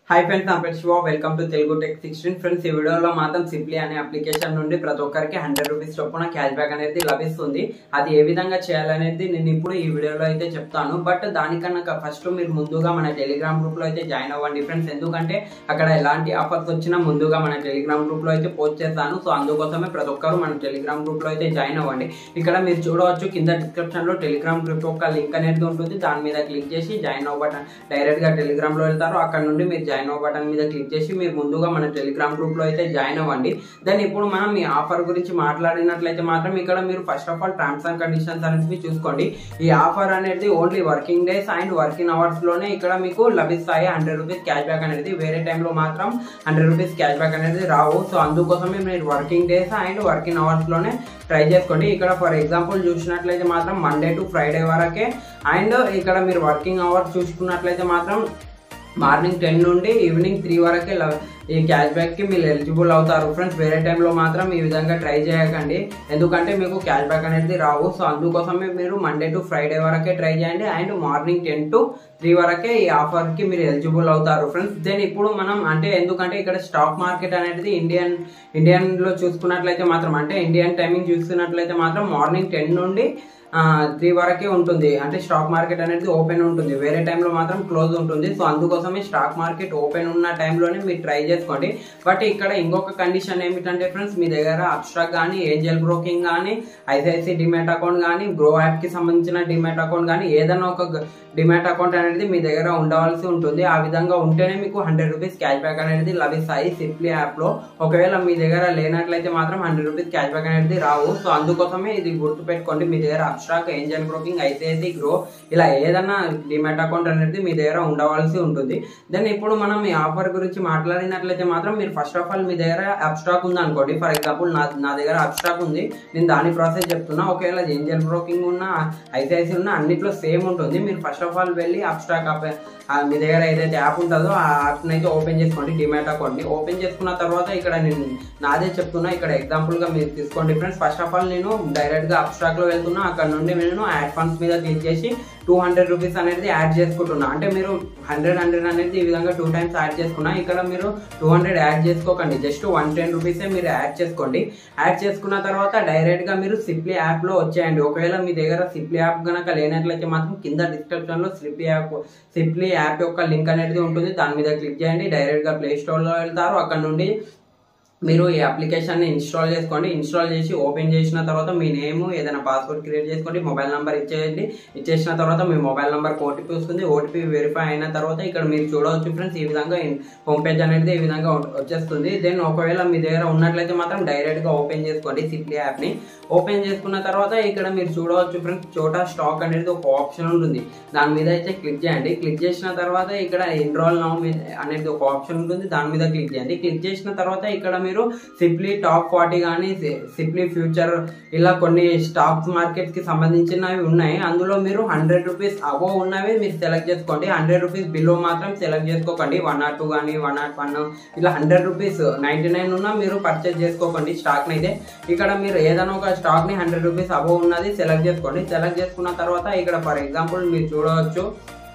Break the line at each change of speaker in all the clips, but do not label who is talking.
high friends నా పేరు Shiva welcome to Telugu tech sixteen friends ఈ వీడియోలో మాత్రం సిప్లీ అనే అప్లికేషన్ నుండి ప్రతి ఒక్కరికి హండ్రెడ్ రూపీస్ చొప్పున క్యాష్ బ్యాక్ అనేది లభిస్తుంది అది ఏ విధంగా చేయాలనేది నేను ఇప్పుడు ఈ వీడియోలో అయితే చెప్తాను బట్ దానికన్నా ఫస్ట్ మీరు ముందుగా మన టెలిగ్రామ్ గ్రూప్ లో అయితే జాయిన్ అవ్వండి ఫ్రెండ్స్ ఎందుకంటే అక్కడ ఎలాంటి ఆఫర్స్ వచ్చినా ముందుగా మన టెలిగ్రామ్ గ్రూప్ లో అయితే పోస్ట్ చేస్తాను సో అందుకోసమే ప్రతి ఒక్కరు మన టెలిగ్రామ్ గ్రూప్ లో అయితే జాయిన్ అవ్వండి ఇక్కడ మీరు చూడవచ్చు కింద డిస్క్రిప్షన్ లో టెలిగ్రామ్ గ్రూప్ యొక్క లింక్ అనేది ఉంటుంది దాని మీద క్లిక్ చేసి జాయిన్ అవ్వ బటన్ డైరెక్ట్ గా టెలిగ్రామ్ లో వెళ్తారు అక్కడ నుండి మీరు జాయిన్ అవ్వ బటన్ మీద క్లిక్ చేసి మీరు ముందుగా మన టెలిగ్రామ్ గ్రూప్ లో అయితే జాయిన్ అవ్వండి దెన్ ఇప్పుడు మనం ఈ ఆఫర్ గురించి మాట్లాడినట్లయితే మాత్రం ఇక్కడ మీరు first of all terms and conditions అనేవి చూసుకోండి ఈ ఆఫర్ అనేది only working days and working hours లోనే ఇక్కడ మీకు లభిస్తాయి హండ్రెడ్ రూపీస్ క్యాష్ బ్యాక్ అనేది వేరే టైంలో మాత్రం హండ్రెడ్ రూపీస్ క్యాష్ బ్యాక్ అనేది రావు సో అందుకోసమే మీరు working days and working hours లోనే ట్రై చేసుకోండి ఇక్కడ ఫర్ ఎగ్జాంపుల్ చూసినట్లయితే మాత్రం మండే టు ఫ్రైడే వరకే అండ్ ఇక్కడ మీరు వర్కింగ్ అవర్స్ చూసుకున్నట్లయితే మాత్రం మార్నింగ్ టెన్ నుండి ఈవినింగ్ త్రీ వరకే ల- ఈ క్యాష్ బ్యాక్ కి మీరు ఎలిజిబుల్ అవుతారు ఫ్రెండ్స్ వేరే టైంలో మాత్రం ఈ విధంగా ట్రై చేయకండి ఎందుకంటే మీకు క్యాష్ బ్యాక్ అనేది రావు సో అందుకోసమే మీరు మండే టు ఫ్రైడే వరకే ట్రై చేయండి and morning ten to three వరకే ఈ ఆఫర్ కి మీరు ఎలిజిబుల్ అవుతారు ఫ్రెండ్స్ దెన్ ఇప్పుడు మనం అంటే ఎందుకంటే ఇక్కడ స్టాక్ మార్కెట్ అనేది ఇండియన్ ఇండియన్ లో చూసుకున్నట్లయితే మాత్రం అంటే ఇండియన్ టైమింగ్ చూసుకున్నట్లయితే మాత్రం మార్నింగ్ టెన్ నుండి త్రీ వరకే ఉంటుంది అంటే స్టాక్ మార్కెట్ అనేది ఓపెన్ ఉంటుంది వేరే టైంలో మాత్రం క్లోజ్ ఉంటుంది సో అందుకోసమే స్టాక్ మార్కెట్ ఓపెన్ ఉన్న టైంలోనే మీరు ట్రై చేసుకోండి బట్ ఇక్కడ ఇంకొక కండిషన్ ఏమిటంటే ఫ్రెండ్స్ మీ దగ్గర అబ్స్ట్రాక్ కానీ ఏంజల్ బ్రోకింగ్ కానీ ఐసిఐసి డిమాట్ అకౌంట్ కానీ గ్రో యాప్ కి సంబంధించిన డిమాట్ అకౌంట్ కానీ ఏదైనా ఒక డిమాట్ అకౌంట్ అనేది మీ దగ్గర ఉండవలసి ఉంటుంది ఆ విధంగా ఉంటేనే మీకు హండ్రెడ్ రూపీస్ క్యాష్ బ్యాక్ అనేది లభిస్తాయి సిప్లీ యాప్ లో ఒకవేళ మీ దగ్గర లేనట్లయితే మాత్రం హండ్రెడ్ రూపీస్ క్యాష్ బ్యాక్ అనేది రావు సో అందుకోసమే ఇది గుర్తుపెట్టుకోండి మీ దగ్గర Upstox Angel Broking ICICI Groww ఇలా ఏదైనా డిమాట్ అకౌంట్ అనేది మీ దగ్గర ఉండవలసి ఉంటుంది దెన్ ఇప్పుడు మనం ఈ ఆఫర్ గురించి మాట్లాడినట్లయితే మాత్రం మీరు ఫస్ట్ ఆఫ్ ఆల్ మీ దగ్గర అబ్స్ట్రాక్ ఉంది అనుకోండి ఫర్ ఎగ్జాంపుల్ నా నా దగ్గర అబ్స్ట్రాక్ ఉంది నేను దాని ప్రాసెస్ చెప్తున్నా ఒకవేళ ఏంజల్ బ్రోకింగ్ ఉన్న ఐసిఐసి ఉన్న అన్నిట్లో సేమ్ ఉంటుంది మీరు ఫస్ట్ ఆఫ్ ఆల్ వెళ్ళి అబ్స్ట్రాక్ యాప్ ఆ మీ దగ్గర ఏదైతే యాప్ ఉంటుందో ఆ యాప్ని అయితే ఓపెన్ చేసుకోండి డిమాట్ అకౌంట్ని ఓపెన్ చేసుకున్న తర్వాత ఇక్కడ నేను నాదే చెప్తున్నా ఇక్కడ ఎగ్జాంపుల్ గా మీరు తీసుకోండి ఫ్రెండ్స్ ఫస్ట్ ఆఫ్ ఆల్ నేను డైరెక్ట్ గా అబ్స్ట్రాక్ లో వెళ్తున్నా అక్కడ నుండి నేను యాడ్ ఫండ్స్ మీద క్లిక్ చేసి టూ హండ్రెడ్ రూపీస్ అనేది యాడ్ చేసుకుంటున్నా అంటే మీరు హండ్రెడ్ హండ్రెడ్ అనేది ఈ విధంగా టూ టైమ్స్ యాడ్ చేసుకున్నా ఇక్కడ మీరు టూ హండ్రెడ్ యాడ్ చేసుకోకండి జస్ట్ వన్ టెన్ రూపీసే మీరు యాడ్ చేసుకోండి యాడ్ చేసుకున్న తర్వాత డైరెక్ట్ గా మీరు సిప్లీ యాప్ లో వచ్చేయండి ఒకవేళ మీ దగ్గర సిప్లీ యాప్ గనక లేనట్లయితే మాత్రం కింద డిస్క్రిప్షన్ లో సిప్లీ యాప్ సిప్లీ యాప్ యొక్క లింక్ అనేది ఉంటుంది దాని మీద క్లిక్ చేయండి డైరెక్ట్ గా ప్లే స్టోర్ లో వెళ్తారు అక్కడ నుండి మీరు ఈ అప్లికేషన్ ని ఇన్స్టాల్ చేసుకోండి ఇన్స్టాల్ చేసి ఓపెన్ చేసిన తర్వాత మీ నేమ్ ఏదైనా పాస్వర్డ్ క్రియేట్ చేసుకోండి మొబైల్ నెంబర్ ఇచ్చేయండి ఇచ్చేసిన తర్వాత మీ మొబైల్ నెంబర్ ఓటీపీ వస్తుంది ఓటీపీ వెరిఫై అయిన తర్వాత ఇక్కడ మీరు చూడవచ్చు ఫ్రెండ్స్ ఈ విధంగా హోమ్ పేజ్ అనేది ఈ విధంగా వచ్చేస్తుంది దెన్ ఒకవేళ మీ దగ్గర ఉన్నట్లయితే మాత్రం డైరెక్ట్ గా ఓపెన్ చేసుకోండి సిప్లీ యాప్ ని ఓపెన్ చేసుకున్న తర్వాత ఇక్కడ మీరు చూడవచ్చు ఫ్రెండ్స్ చోటా స్టాక్ అనేది ఒక ఆప్షన్ ఉంటుంది దాని మీద అయితే క్లిక్ చేయండి క్లిక్ చేసిన తర్వాత ఇక్కడ ఎన్రోల్ నౌ అనేది ఒక ఆప్షన్ ఉంటుంది దాని మీద క్లిక్ చేయండి క్లిక్ చేసిన తర్వాత ఇక్కడ మీరు సిప్లీ టాప్ ఫార్టీ కానీ సిప్లీ ఫ్యూచర్ ఇలా కొన్ని స్టాక్ మార్కెట్ కి సంబంధించినవి ఉన్నాయి అందులో మీరు హండ్రెడ్ రూపీస్ అబో ఉన్నవి మీరు సెలెక్ట్ చేసుకోండి హండ్రెడ్ రూపీస్ బిలో మాత్రం సెలెక్ట్ చేసుకోకండి వన్ నాట్ టూ కానీ వన్ నాట్ వన్ ఇలా హండ్రెడ్ రూపీస్ నైన్టీ నైన్ ఉన్నా మీరు పర్చేస్ చేసుకోకండి స్టాక్ అయితే ఇక్కడ మీరు ఏదైనా ఒక స్టాక్ ని హండ్రెడ్ రూపీస్ అబో ఉన్నది సెలెక్ట్ చేసుకోండి సెలెక్ట్ చేసుకున్న తర్వాత ఇక్కడ ఫర్ ఎగ్జాంపుల్ మీరు చూడవచ్చు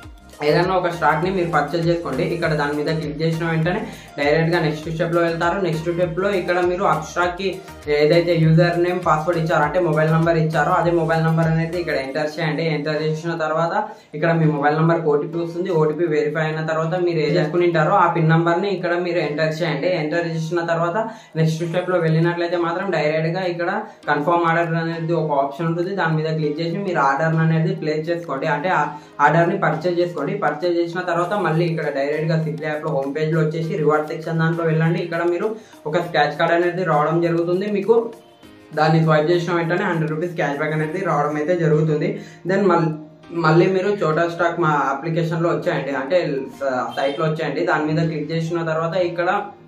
ఏదైనా ఒక స్టాక్ ని మీరు పర్చేస్ చేసుకోండి ఇక్కడ దాని మీద క్లిక్ చేసిన వెంటనే డైరెక్ట్ గా నెక్స్ట్ స్టెప్ లో వెళ్తారు నెక్స్ట్ స్టెప్ లో ఇక్కడ మీరు అబ్స్ట్రాక్ కి ఏదైతే యూజర్ నేమ్ పాస్వర్డ్ ఇచ్చారో అంటే మొబైల్ నంబర్ ఇచ్చారో అదే మొబైల్ నంబర్ అనేది ఇక్కడ ఎంటర్ చేయండి ఎంటర్ చేసిన తర్వాత ఇక్కడ మీ మొబైల్ నంబర్ ఓటీపీ వస్తుంది ఓటీపీ వెరిఫై అయిన తర్వాత మీరు ఏం చేసుకుని ఉంటారో ఆ పిన్ నంబర్ ని ఇక్కడ మీరు ఎంటర్ చేయండి ఎంటర్ చేసిన తర్వాత నెక్స్ట్ స్టెప్ లో వెళ్ళినట్లయితే మాత్రం డైరెక్ట్ గా ఇక్కడ కన్ఫర్మ్ ఆర్డర్ అనేది ఒక ఆప్షన్ ఉంటుంది దాని మీద క్లిక్ చేసి మీరు ఆర్డర్ అనేది ప్లేస్ చేసుకోండి అంటే ఆ ఆర్డర్ ని పర్చేజ్ చేసుకోండి పర్చేజ్ చేసిన తర్వాత మళ్ళీ ఇక్కడ డైరెక్ట్ గా సిప్లీ యాప్ లో హోమ్ పేజ్ లో వచ్చేసి రివార్డ్ సెక్షన్ దాంట్లో వెళ్ళండి ఇక్కడ మీరు ఒక స్క్రాచ్ కార్డ్ అనేది రావడం జరుగుతుంది మీకు దాన్ని స్వైప్ చేసిన వెంటనే హండ్రెడ్ రూపీస్ క్యాష్ బ్యాక్ అనేది రావడం అయితే జరుగుతుంది దెన్ మళ్ళీ మళ్ళీ మీరు చోటా స్టాక్ మా అప్లికేషన్ లో వచ్చాయండి అంటే సైట్ లో వచ్చాయండి దాని మీద క్లిక్ చేసిన తర్వాత ఇక్కడ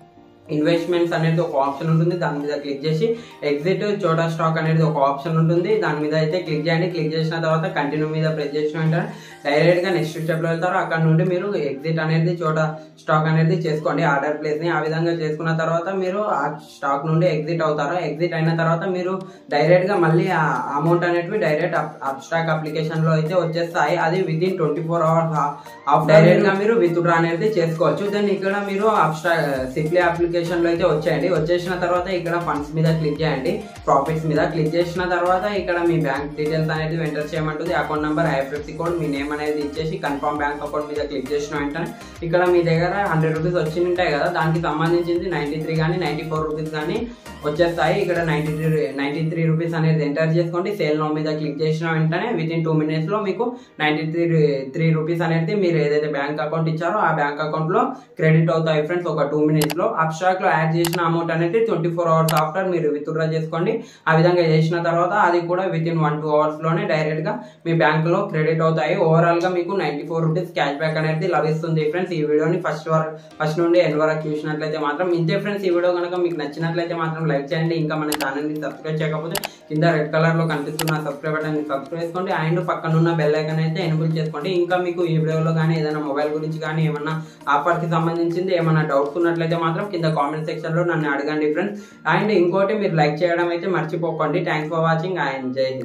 ఇన్వెస్ట్మెంట్స్ అనేది ఒక ఆప్షన్ ఉంటుంది దాని మీద క్లిక్ చేసి ఎగ్జిట్ చోటా స్టాక్ అనేది ఒక ఆప్షన్ ఉంటుంది దాని మీద అయితే క్లిక్ చేయండి క్లిక్ చేసిన తర్వాత కంటిన్యూ మీద ప్రెస్ చేసిన వెంటనే డైరెక్ట్ గా నెక్స్ట్ స్టెప్ లో వెళ్తారు అక్కడ నుండి మీరు ఎగ్జిట్ అనేది చోటా స్టాక్ అనేది చేసుకోండి ఆర్డర్ ప్లేస్ ని ఆ విధంగా చేసుకున్న తర్వాత మీరు ఆ స్టాక్ నుండి ఎగ్జిట్ అవుతారు ఎగ్జిట్ అయిన తర్వాత మీరు డైరెక్ట్ గా మళ్ళీ ఆ అమౌంట్ అనేటివి డైరెక్ట్ అప్ స్టాక్ అప్లికేషన్ లో అయితే వచ్చేస్తాయి అది within twenty four hours ఆఫ్ డైరెక్ట్ గా మీరు విత్ డ్రా అనేది చేసుకోవచ్చు దెన్ ఇక్కడ మీరు అబ్స్ట్రాక్ సిప్లీ అప్లికేషన్ లో అయితే వచ్చేయండి వచ్చేసిన తర్వాత ఇక్కడ ఫండ్స్ మీద క్లిక్ చేయండి ప్రాఫిట్స్ మీద క్లిక్ చేసిన తర్వాత ఇక్కడ మీ బ్యాంక్ డీటెయిల్స్ అనేది ఎంటర్ చేయమంటుంది అకౌంట్ నెంబర్ ఐఎఫ్ఎస్సి కోడ్ మీ నేమ్ అనేది ఇచ్చేసి కన్ఫర్మ్ బ్యాంక్ అకౌంట్ మీద క్లిక్ చేసిన వెంటనే ఇక్కడ మీ దగ్గర హండ్రెడ్ రూపీస్ వచ్చి ఉంటాయి కదా దానికి సంబంధించింది నైన్టీ త్రీ కానీ నైన్టీ ఫోర్ రూపీస్ కానీ వచ్చేస్తాయి ఇక్కడ ninety three ninety three rupees అనేది ఎంటర్ చేసుకోండి సేల్ నో మీద క్లిక్ చేసిన వెంటనే విత్ ఇన్ టూ మినిట్స్ లో మీకు నైన్టీ త్రీ త్రీ రూపీస్ అనేది మీరు ఏదైతే బ్యాంక్ అకౌంట్ ఇచ్చారో ఆ బ్యాంక్ అకౌంట్ లో క్రెడిట్ అవుతాయి ఫ్రెండ్స్ ఒక టూ మినిట్స్ లో అబ్స్ట్రాక్ట్ లో యాడ్ చేసిన అమౌంట్ అనేది ట్వంటీ ఫోర్ అవర్స్ ఆఫ్టర్ మీరు విత్డ్రా చేసుకోండి ఆ విధంగా చేసిన తర్వాత అది కూడా within one two hours లోనే డైరెక్ట్ గా మీ బ్యాంక్ లో క్రెడిట్ అవుతాయి ఓవరాల్ గా మీకు ninety four rupees cash back అనేది లభిస్తుంది ఫ్రెండ్స్ ఈ వీడియోని ఫస్ట్ వరకు ఫస్ట్ నుండి ఎండ్ వరకు చూసినట్లయితే మాత్రం ఇంతే ఫ్రెండ్స్ ఈ వీడియో కనుక మీకు నచ్చినట్లయితే మాత్రం లైక్ చేయండి ఇంకా మన ఛానల్ ని సబ్స్క్రైబ్ చేయకపోతే కింద రెడ్ కలర్ లో కనిపిస్తున్న సబ్స్క్రైబ్ బటన్ ని సబ్స్క్రైబ్ చేసుకోండి అండ్ పక్కన ఉన్న బెల్ ఐకన్ అయితే ఎనేబుల్ చేసుకోండి ఇంకా మీకు ఈ వీడియోలో కానీ ఏదైనా మొబైల్ గురించి కానీ ఏమన్నా ఆఫర్ కి సంబంధించింది ఏమన్నా డౌట్స్ ఉన్నట్లయితే మాత్రం కింద కామెంట్ సెక్షన్ లో నన్ను అడగండి ఫ్రెండ్స్ అండ్ ఇంకోటి మీరు లైక్ చేయడం అయితే మర్చిపోకండి థ్యాంక్స్ ఫర్ వాచింగ్ అండ్ జై హింద్